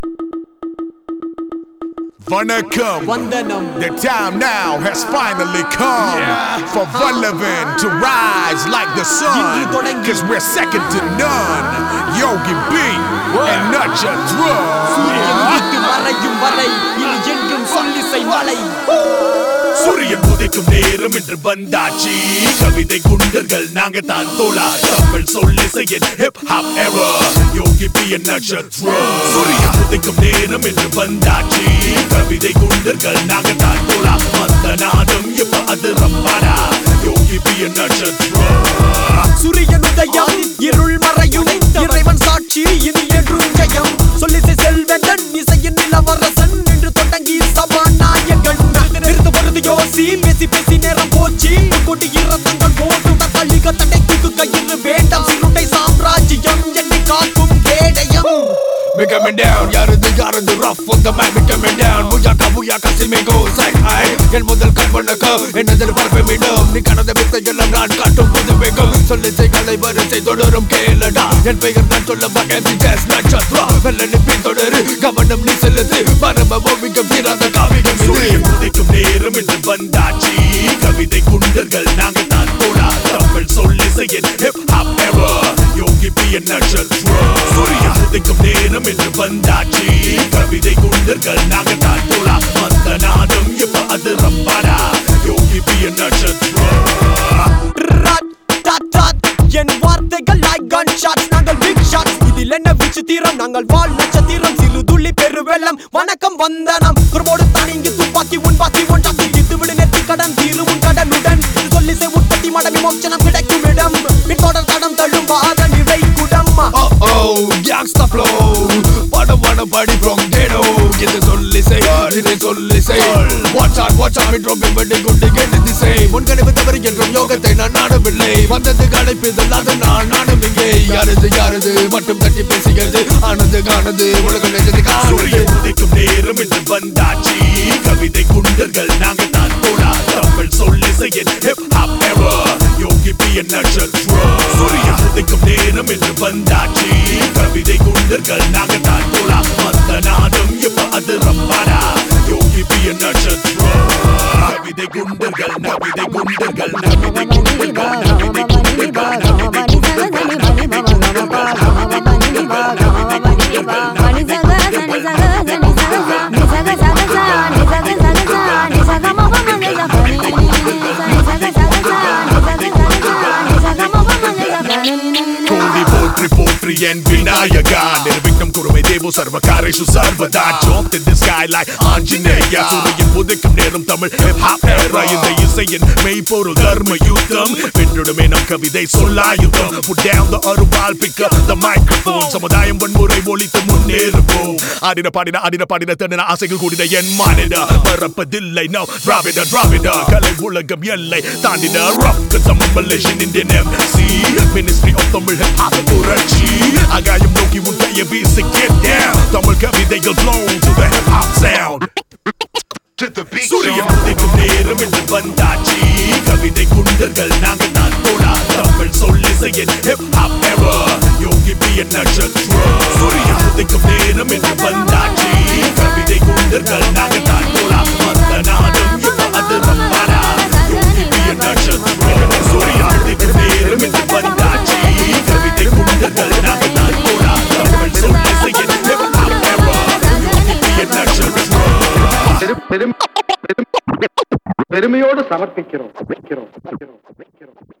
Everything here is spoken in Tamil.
Vanakkam. Vandanam. The time now has finally come for Vallabhan to rise like the sun. இன்று தொடங்கி- Cause we're second to none. Yogi B and Nutcha சூரியன் Drum. உதித்து மறையும் வரை இனி எங்கும் சொல்லிசை மலை சூரியன் உதைக்கும் நேரம் என்று வந்தாச்சு கவிதை குண்டர்கள் நாங்க தான் தோழா தமிழ் சொல்லிசையின் hip hop error Yogi B நட்சத்திரம் சூரியன் உதைக்கும் நேரம் என்று வந்தாச்சு கவிதை குண்டர்கள் நாங்க தான் தோழா மந்த நாதம் இப்ப அது ரப்பாடா யோகி பி நட்சத்திரம் சூரியன் உதயம் இருள் மறையும் இறைவன் சாட்சி இனி என்றும் ஜெயம் சொல்லிசை செல்வன் இசையின் நிலவரசன் என்று தொடங்கி சபாநாயகன் நிறுத்த வருது யோசி பேசி பேசி நேரம் போச்சு கொடி இரத்தங்கள் போட்டு தள்ளிக தட்டை தூக்கு கயிறு வேண்டாம் சிறுண்டை சாம்ராஜ்யம் என்னை காக்கும் கேடயம் We coming down, யாரது யாரது rough on the mic, we coming down முயாக்கா முயாக்கா சிமிகோ side high என் முதல் கண் வணக்க என்னது பரப்பை மீண்டும் நீ கடந்த வித்தையெல்லாம் நான் காட்டும் புது வேகம் சொல்லிசை கலை வரிசை தொடரும் கேளடா என் பெயர் நான் சொல்ல மகன் ஜெஸ் நட்சத்திரா வெள்ளனி பின்தொடரு கவனம் நீ செலுத்து பரம ஓவியம் தீராத காவியம் சூரியன் உதைக்கும் நேரம் என்று வந்தாச்சு கவிதை குண்டர்கள் நாங்க தான் போடா தமிழ் சொல்லிசையின் hip hop error Yogi B நட்சத்திரம் சூரியன் உதைக்கும் நேரம் என்று வந்தாச்சு கவிதை குண்டர்கள் நாங்க தான் போடா மந்த நாதம் இப்ப அது ரப்பாடா யோகி பி நட்சத்திரம் ராட், டாட், டாட். என் வார்த்தைகள் like gunshots. நாங்கள் big shots. இதில் என்ன விசித்திரம் நாங்கள் வாழ் நட்சத்திரம் சிறு துள்ளி பெருவெள்ளம் வணக்கம் வந்தனம் குறும்போடு தானிங்கு துப்பாக்கி உன் பாக்கி ஒன்றாக்கி இது விடு நெத்தி கடன் தீரு உன் கடனுடன் இது சொல்லி செய் உற்பத்தி மட விமோச்சனம் கிடைக்கும் இடம் பின்தொடர் தடம் தள்ளும் வாத நிறை குடம் Oh oh, gangsta flow படம் படம் படி from ghetto இது சொல்லி செய் இதை சொல்லி செய் watch out watch out drop in வெடி குண்டு கேட்டு திசை முன்கணிப்பு தவறு என்றும் யோகத்தை நான் நாடவில்லை வந்தது கடைப்பிதழ் அது நான் நாடும் இங்கே யாரது யாரது மட்டும் தட்டி பேசுகிறது ஆனது காணது உலக நெஞ்சது காணது உதிக்கும் நேரம் என்று வந்தாச்சு கவிதை குண்டர்கள் நாங்க தான் போடா தமிழ் சொல்லிசையின் hip hop error Yogi B நட்சத்திரம் சூரியன் உதிக்கும் நேரம் என்று வந்தாச்சு கவிதை குண்டர்கள் நாங்க தான் போடா மந்த நாதம் இப்ப அது ரப்பாடா யோகி பி நட்சத்திரம் கவிதை குண்டர்கள் கவிதை குண்டர்கள் கவிதை குண்டர்கள் கவிதை குண்டர்கள் கவிதை கோடி போற்றி போற்றி என் விநாயகா நிர்விக்னம் குருமை தேவோ சர்வகாரேஷு சர்வதா ஜோப்ட் in the sky like Anjaneya சூரியன் உதிக்கும் நேரம் தமிழ் ஹிப் ஹாப் era இந்த இசையின் மெய்ப்பொருள் தர்ம யுத்தம் வென்றுடுமே நம் கவிதை சொல்லாயுதம் put down the அருவாள் pick up the microphone சமுதாயம் வன்முறை ஒழித்து முன்னேறுவோம் ஆடின பாடின ஆடின பாடின தன்னின ஆசைகள் கூடின என் மானிட மறப்பதில்லை நோ திராவிட திராவிட கலை உலகம் எல்லை தாண்டின rough some Malaysian Indian MC Ministry of Tamil Hip Hop புரட்சி ஆகாயம் நோக்கி உன் கையை வீசி get down தமிழ் கவிதைகள் blown to the hip hop sound சூரியன் உதிக்கும் நேரம் என்று வந்தாச்சு கவிதை குண்டர்கள் நாங்க தான் போடா தமிழ் சொல்லிசையின் hip hop error Yogi B நட்சத்திரம் சூரியன் உதிக்கும் நேரம் என்று வந்தாச்சு கவிதை குண்டர்கள் நாங்க தான் போடா மந்த நாதம் இப்ப அது ரப்பாடா யோகி பி நட்சத்திரம் சூரியன் உதிக்கும் நேரம் என்று வந்தாச்சு கவிதை குண்டர்கள் நாங்க தான் போடா தமிழ் சொல்லிசையின் hip hop error Yogi B நட்சத்திரம் பெரும் பெரும் பெரும் பெருமையோடு சமர்ப்பிக்கிறோம் வைக்கிறோம் வைக்கிறோம் வைக்கிறோம்